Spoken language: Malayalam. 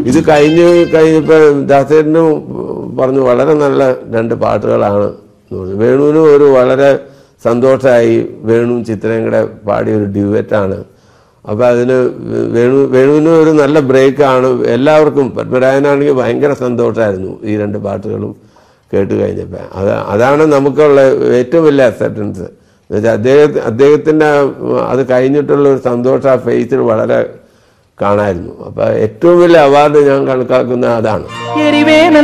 ഇത് കഴിഞ്ഞ് കഴിഞ്ഞപ്പോൾ ദാസേട്ടനും പറഞ്ഞു വളരെ നല്ല രണ്ട് പാട്ടുകളാണ് എന്ന് പറഞ്ഞു വേണുവിനും ഒരു വളരെ സന്തോഷമായി വേണുവും ചിത്രയും കൂടെ പാടിയ ഒരു ഡ്യൂവറ്റാണ് അപ്പോൾ അതിന് വേണു വേണുവിന് ഒരു നല്ല ബ്രേക്കാണ് എല്ലാവർക്കും പത്മരാജനാണെങ്കിൽ ഭയങ്കര സന്തോഷമായിരുന്നു ഈ രണ്ട് പാട്ടുകളും കേട്ട് കഴിഞ്ഞപ്പോൾ അത് അതാണ് നമുക്കുള്ള ഏറ്റവും വലിയ അക്സെപ്റ്റൻസ് എന്നുവെച്ചാൽ അദ്ദേഹം അദ്ദേഹത്തിൻ്റെ അത് കഴിഞ്ഞിട്ടുള്ള ഒരു സന്തോഷം ആ ഫേസിൽ വളരെ കാണായിരുന്നു അപ്പോൾ ഏറ്റവും വലിയ അവാർഡ് ഞാൻ കണക്കാക്കുന്നത് അതാണ് എരിവേന